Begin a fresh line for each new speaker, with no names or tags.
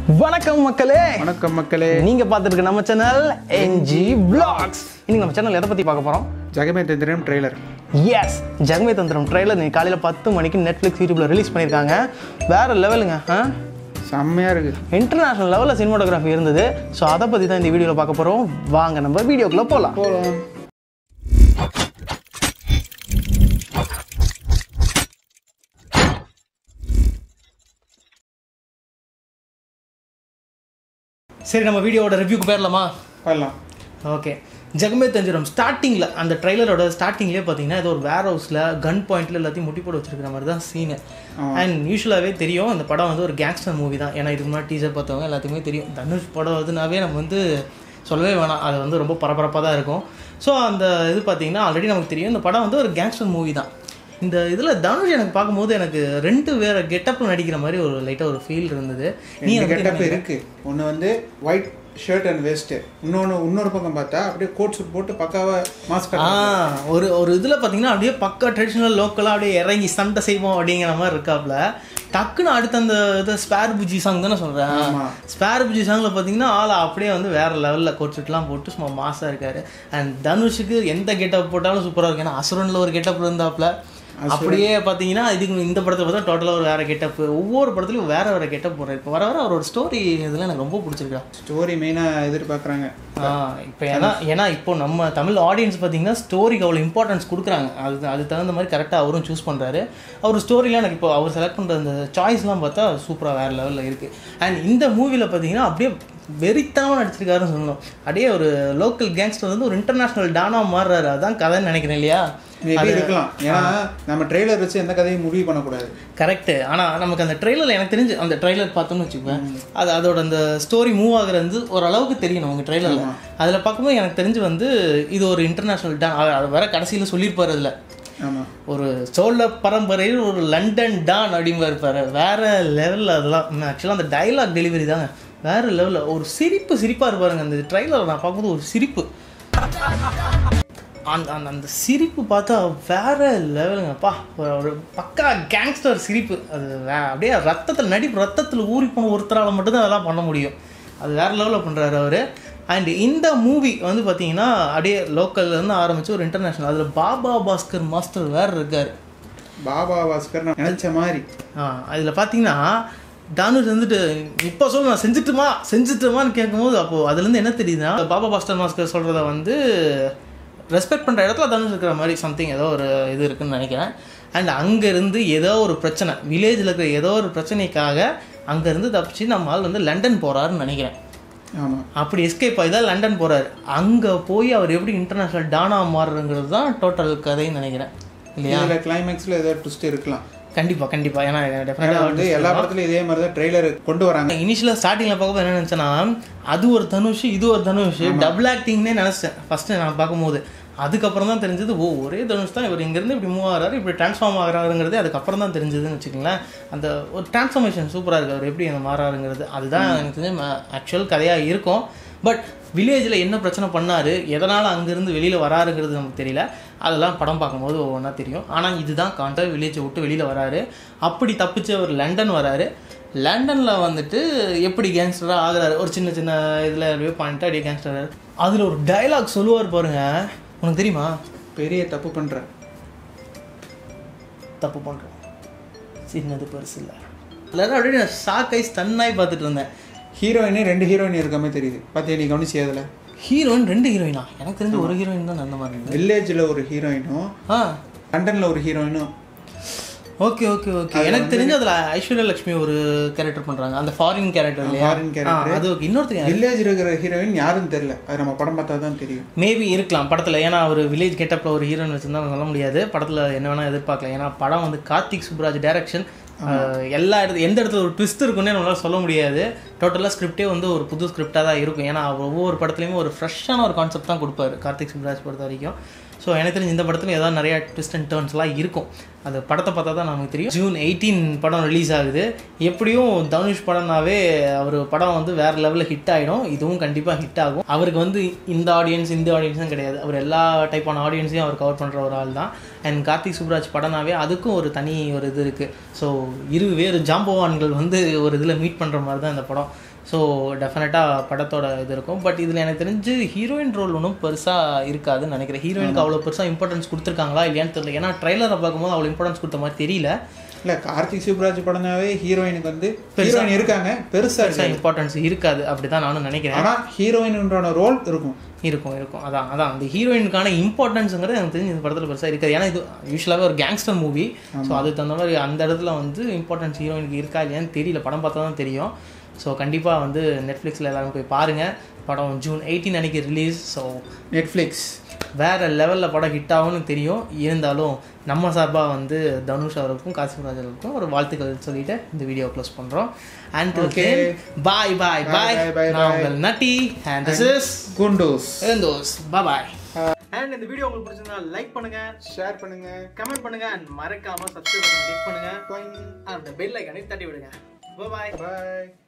வணக்கம் மக்களே
வணக்கம் மக்களே
நீங்க பார்த்துட்டு இருக்க நம்ம சேனல் என்ஜி vlogs இன்னைக்கு நம்ம சேனல் எதை பத்தி பார்க்க போறோம்
ஜெகமே தந்திரம் ட்ரெய்லர்
எஸ் ஜெகமே தந்திரம் ட்ரெயிலர் நீ காலையில பத்து மணிக்கு நெட்ஃப்ளிக்ஸ் யூடியூப்ல ரிலீஸ் பண்ணியிருக்காங்க வேற லெவலுங்க
செம்மையா இருக்கு
இன்டர்நேஷனல் லெவலில் சினிமாட்டோகிராஃபி இருந்தது ஸோ அதை பற்றி தான் இந்த வீடியோவில் பார்க்க போகிறோம் வாங்க நம்ம வீடியோக்குள்ளே போகலாம்
போலாம்
சரி நம்ம வீடியோவோட ரிவ்யூக்கு போயிடலாமா
போயிடலாம்
ஓகே ஜெகமே தஞ்சிரம் ஸ்டார்டிங்கில் அந்த ட்ரைலரோட ஸ்டார்டிங்லேயே பார்த்தீங்கன்னா ஏதோ ஒரு வேர் ஹவுஸில் கன் பாயிண்ட்ல எல்லாத்தையும் முட்டி போட்டு வச்சிருக்கிற மாதிரி தான் சீனு அண்ட் யூஸ்வலாகவே தெரியும் அந்த படம் வந்து ஒரு கேங்ஸ்டர் மூவி தான் ஏன்னா இதுக்கு முன்னாடி டீசர் பார்த்தவங்க எல்லாத்துக்குமே தெரியும் தனுஷ் படம் வந்துனாவே நம்ம வந்து சொல்லவே வேணாம் அது வந்து ரொம்ப பரபரப்பாக தான் இருக்கும் ஸோ அந்த இது பார்த்தீங்கன்னா ஆல்ரெடி நமக்கு தெரியும் இந்த படம் வந்து ஒரு கேங்ஸ்டர் மூவி தான் இந்த இதில் தனுஷ் எனக்கு பார்க்கும்போது எனக்கு ரெண்டு வேற கெட்டப்பில் நடிக்கிற மாதிரி ஒரு லைட்டாக ஒரு ஃபீல் இருந்தது நீ
ரெண்டு
எனக்கு
கெட்டப் இருக்கு ஒன்று வந்து ஒயிட் ஷர்ட் அண்ட் வெஸ்ட் இன்னொன்று இன்னொரு பக்கம் பார்த்தா அப்படியே கோட் சூட் போட்டு பக்காவா மாஸ்க்
ஆ ஒரு ஒரு இதில் பார்த்தீங்கன்னா அப்படியே பக்கா ட்ரெடிஷ்னல் லோக்கலாக அப்படியே இறங்கி சண்டை செய்வோம் அப்படிங்கிற மாதிரி இருக்காப்புல டக்குன்னு அடுத்த அந்த இது ஸ்பேர் புஜி சாங் தானே சொல்கிறேன்
ஆமா.
ஸ்பேர் புஜி சாங்கில் பார்த்தீங்கன்னா ஆள் அப்படியே வந்து வேற லெவலில் கோட்ஸ்லாம் போட்டு சும்மா மாசாக இருக்காரு அண்ட் தனுஷுக்கு எந்த கெட்டப் போட்டாலும் சூப்பராக இருக்கு ஏன்னா அசுரனில் ஒரு கெட்டப் இருந்தாப்புல அப்படியே பார்த்தீங்கன்னா இதுக்கு இந்த படத்தை பார்த்தா டோட்டலாக ஒரு வேற கெட்டப் ஒவ்வொரு படத்துலையும் வேற வேற கெட்டப் போடுறாரு இப்போ வர வர அவரோட ஸ்டோரி இதெல்லாம் எனக்கு ரொம்ப பிடிச்சிருக்கா
ஸ்டோரி மெயினாக எதிர்பார்க்குறாங்க
ஆ இப்போ ஏன்னா ஏன்னா இப்போ நம்ம தமிழ் ஆடியன்ஸ் பார்த்தீங்கன்னா ஸ்டோரிக்கு அவ்வளோ இம்பார்ட்டன்ஸ் கொடுக்குறாங்க அது அது தகுந்த மாதிரி கரெக்டாக அவரும் சூஸ் பண்ணுறாரு அவர் ஸ்டோரிலாம் எனக்கு இப்போ அவர் செலக்ட் பண்ணுற அந்த சாய்ஸ்லாம் பார்த்தா சூப்பராக வேறு லெவலில் இருக்குது அண்ட் இந்த மூவியில் பார்த்தீங்கன்னா அப்படியே வெறித்தனமாக நடிச்சிருக்காருன்னு சொல்லணும் அப்படியே ஒரு லோக்கல் கேங்ஸ்டர் வந்து ஒரு இன்டர்நேஷ்னல் டானா மாறுறாரு அதான் கதைன்னு நினைக்கிறேன் இல்லையா
மேபி இருக்கலாம் ஏன்னா நம்ம ட்ரெய்லர் வச்சு எந்த கதையும் முடிவு பண்ணக்கூடாது
கரெக்டு ஆனால் நமக்கு அந்த ட்ரெய்லரில் எனக்கு தெரிஞ்சு அந்த ட்ரெய்லர் பார்த்தோம்னு வச்சுக்கோங்க அது அதோட அந்த ஸ்டோரி மூவ் ஆகுறது வந்து ஓரளவுக்கு தெரியணும் உங்கள் ட்ரெய்லரில் அதில் பார்க்கும்போது எனக்கு தெரிஞ்சு வந்து இது ஒரு இன்டர்நேஷ்னல் டான் அது வேற கடைசியில் சொல்லியிருப்பாரு அதில்
ஆமாம்
ஒரு சோழ பரம்பரையில் ஒரு லண்டன் டான் அப்படிங்கிற இருப்பாரு வேற லெவலில் அதெல்லாம் ஆக்சுவலாக அந்த டைலாக் டெலிவரி தாங்க வேற லெவலில் ஒரு சிரிப்பு சிரிப்பாக இருப்பாருங்க அந்த ட்ரெய்லரை நான் பார்க்கும்போது ஒரு சிரிப்பு அந்த அந்த அந்த சிரிப்பு பார்த்தா வேற லெவலுங்கப்பா ஒரு ஒரு பக்கா கேங்ஸ்டர் சிரிப்பு அது வே அப்படியே ரத்தத்தில் நடிப்பு ரத்தத்தில் ஊறி போன ஒருத்தரால் மட்டும்தான் அதெல்லாம் பண்ண முடியும் அது வேற லெவலில் பண்ணுறாரு அவர் அண்ட் இந்த மூவி வந்து பார்த்தீங்கன்னா அப்படியே லோக்கல்லேருந்து ஆரம்பித்து ஒரு இன்டர்நேஷ்னல் அதில் பாபா பாஸ்கர் மாஸ்டர் வேற இருக்கார்
பாபா பாஸ்கர் நான் நினைச்ச மாதிரி
ஆ அதில் பார்த்தீங்கன்னா தானுஷ் வந்துட்டு இப்போ சொல்ல நான் செஞ்சுட்டுமா செஞ்சுட்டுமான்னு கேட்கும்போது அப்போது அதுலேருந்து என்ன தெரியுதுன்னா பாபா பாஸ்டர் மாஸ்கர் சொல்கிறத வந்து ரெஸ்பெக்ட் பண்ணுற இடத்துல தனுஷ் இருக்கிற மாதிரி சம்திங் ஏதோ ஒரு இது இருக்குன்னு நினைக்கிறேன் அண்ட் அங்கேருந்து ஏதோ ஒரு பிரச்சனை வில்லேஜில் இருக்கிற ஏதோ ஒரு பிரச்சனைக்காக அங்கேருந்து தப்பிச்சு நம்ம ஆள் வந்து லண்டன் போகிறாருன்னு நினைக்கிறேன்
ஆமாம்
அப்படி எஸ்கேப் ஆகி தான் லண்டன் போகிறாரு அங்கே போய் அவர் எப்படி இன்டர்நேஷ்னல் டானா மாறுறங்கிறது தான் டோட்டல் கதைன்னு நினைக்கிறேன் இல்லையா
இதில் கிளைமேக்ஸில் ஏதோ ட்விஸ்ட் இருக்கலாம்
கண்டிப்பாக கண்டிப்பாக ஏன்னா
ஏன்னா
டெஃபினட்டாக
வந்து எல்லா படத்துலையும் இதே மாதிரி தான் ட்ரெய்லர் கொண்டு வராங்க
இனிஷியலாக ஸ்டார்டிங்கில் பார்க்கும்போது என்ன நினச்சேன்னா அது ஒரு தனுஷ் இது ஒரு தனுஷ் டபுள் ஆக்டிங்னே நினச்சேன் ஃபஸ்ட்டு நான் பார்க்கும்போது அதுக்கப்புறம் தான் தெரிஞ்சது ஓ ஒரே தனுஷ் தான் இவர் இங்கேருந்து இப்படி மூவ் ஆகிறாரு இப்படி ட்ரான்ஸ்ஃபார்ம் ஆகிறாருங்கிறது அதுக்கப்புறம் தான் தெரிஞ்சதுன்னு வச்சுக்கோங்களேன் அந்த ஒரு டிரான்ஸ்ஃபர்மேஷன் சூப்பராக இருக்குது அவர் எப்படி அந்த மாறாருங்கிறது அதுதான் எனக்கு தெரிஞ்சு ஆக்சுவல் கதையாக இருக்கும் பட் வில்லேஜில் என்ன பிரச்சனை பண்ணார் எதனால் அங்கேருந்து வெளியில் வராருங்கிறது நமக்கு தெரியல அதெல்லாம் படம் பார்க்கும்போது ஒவ்வொன்றா தெரியும் ஆனால் இதுதான் கான்டர் வில்லேஜை விட்டு வெளியில் வராரு அப்படி தப்பிச்சு அவர் லண்டன் வராரு லண்டனில் வந்துட்டு எப்படி கேங்ஸ்டராக ஆகுறாரு ஒரு சின்ன சின்ன இதில் அப்படியே பண்ணிட்டு அப்படியே கேங்ஸ்டர் அதில் ஒரு டயலாக் சொல்லுவார் பாருங்க உனக்கு தெரியுமா
பெரிய தப்பு பண்ணுறேன்
தப்பு பண்ணுறோம் சின்னது பெருசு இல்லை எல்லாரும் அப்படியே நான் ஷாக் ஆகி ஸ்டன்னாகி பார்த்துட்டு இருந்தேன்
ஹீரோயினே ரெண்டு ஹீரோயின் இருக்க மாதிரி தெரியுது பார்த்தியா நீ கவனிச்சு அதில்
ஹீரோயின் ரெண்டு ஹீரோயினா எனக்கு தெரிஞ்ச ஒரு ஹீரோயின் தான் அந்த மாதிரி இருந்தது
வில்லேஜில் ஒரு ஹீரோயினும்
ஆ
லண்டனில் ஒரு ஹீரோயினும்
ஓகே ஓகே ஓகே எனக்கு தெரிஞ்சு அதில் ஐஸ்வர்யா லட்சுமி ஒரு கேரக்டர் பண்ணுறாங்க அந்த ஃபாரின் கேரக்டர் இல்லையா
ஃபாரின் கேரக்டர்
ஆ, அது ஓகே இன்னொருத்தர்
வில்லேஜ் இருக்கிற ஹீரோயின் யாருன்னு தெரியல அது நம்ம படம் பார்த்தா தான் தெரியும்
மேபி இருக்கலாம் படத்தில் ஏன்னா ஒரு வில்லேஜ் கெட்டப்பில் ஒரு ஹீரோயின் வச்சுருந்தா சொல்ல முடியாது படத்தில் என்ன வேணால் எதிர்பார்க்கலாம் ஏன்னா படம் வந்து கார்த்திக் சுப்ராஜ் டைரக்ஷன் எல்லா இடத்து எந்த இடத்துல ஒரு ட்விஸ்ட் இருக்குன்னே நம்மளால சொல்ல முடியாது டோட்டலாக ஸ்கிரிப்டே வந்து ஒரு புது ஸ்கிரிப்டாக தான் இருக்கும் ஏன்னா அவர் ஒவ்வொரு படத்துலையுமே ஒரு ஃப்ரெஷ்ஷான ஒரு கான்செப்ட் தான் கொடுப்பாரு கார்த்திக் சுப்ராஜ் பொறுத்த வரைக்கும் ஸோ எனக்கு தெரிஞ்சு இந்த படத்தில் ஏதாவது நிறையா ட்விஸ்ட் அண்ட் டேர்ன்ஸ்லாம் இருக்கும் அது படத்தை பார்த்தா தான் நமக்கு தெரியும் ஜூன் எயிட்டீன் படம் ரிலீஸ் ஆகுது எப்படியும் தனுஷ் படம்னாவே அவர் படம் வந்து வேறு லெவலில் ஹிட் ஆகிடும் இதுவும் கண்டிப்பாக ஹிட் ஆகும் அவருக்கு வந்து இந்த ஆடியன்ஸ் இந்த ஆடியன்ஸும் கிடையாது அவர் எல்லா டைப்பான ஆடியன்ஸையும் அவர் கவர் பண்ணுற ஒரு ஆள் தான் அண்ட் கார்த்திக் சுப்ராஜ் படம்னாவே அதுக்கும் ஒரு தனி ஒரு இது இருக்குது ஸோ இரு வேறு ஜாம்பவான்கள் வந்து ஒரு இதில் மீட் பண்ணுற மாதிரி தான் இந்த படம் ஸோ டெஃபினட்டாக படத்தோட இது இருக்கும் பட் இதில் எனக்கு தெரிஞ்சு ஹீரோயின் ரோல் ஒன்றும் பெருசாக இருக்காதுன்னு நினைக்கிறேன் ஹீரோயினுக்கு அவ்வளோ பெருசாக இம்பார்ட்டன்ஸ் கொடுத்துருக்காங்களா இல்லையான்னு தெரியல ஏன்னா ட்ரைலரை பார்க்கும்போது அவ்வளோ இம்பார்ட்டன்ஸ் கொடுத்த மாதிரி தெரியல
இல்ல கார்த்திக் சுப்ராஜ் படம்னாவே ஹீரோயினுக்கு வந்து ஹீரோயின் இருக்காங்க பெருசா இருக்கு
பெருசாக இம்பார்ட்டன்ஸ் இருக்காது அப்படி தான் நானும் நினைக்கிறேன்
ஆனா ஹீரோயின்ன்ற ரோல் இருக்கும்
இருக்கும் இருக்கும் அதான் அதான் அந்த ஹீரோயினுக்கான இம்பார்ட்டன்ஸுங்கிறது எனக்கு தெரிஞ்சு இந்த படத்தில் பெருசாக இருக்காது ஏன்னா இது யூஸ்வலாகவே ஒரு கேங்ஸ்டர் மூவி ஸோ அதுக்கு தகுந்த மாதிரி அந்த இடத்துல வந்து இம்பார்ட்டன்ஸ் ஹீரோயினுக்கு இருக்கா இல்லையான்னு தெரியல படம் பார்த்தா தான் தெரியும் ஸோ கண்டிப்பாக வந்து நெட்ஃப்ளிக்ஸில் எல்லாரும் போய் பாருங்கள் படம் ஜூன் எயிட்டீன் அன்னைக்கு ரிலீஸ் ஸோ
நெட்ஃப்ளிக்ஸ்
வேறு லெவலில் படம் ஹிட் ஆகும்னு தெரியும் இருந்தாலும் நம்ம சார்பாக வந்து தனுஷ் அவர்களுக்கும் காசிம் ராஜர்களுக்கும் ஒரு வாழ்த்துக்கள் சொல்லிட்டு இந்த வீடியோ க்ளோஸ் பண்ணுறோம் and okay bye bye bye
bye, bye,
நான்
bye.
உங்கள் நட்டி அண்ட் திஸ் இஸ்
குண்டோஸ்
இருந்தோஸ் பாய் அண்ட் இந்த வீடியோ உங்களுக்கு பிடிச்சிருந்தா லைக் பண்ணுங்க
ஷேர் பண்ணுங்க
கமெண்ட் பண்ணுங்க அண்ட் மறக்காம சப்ஸ்கிரைப் பண்ணி கிளிக் பண்ணுங்க அந்த பெல் ஐக்கானே தட்டி விடுங்க பாய்
பாய்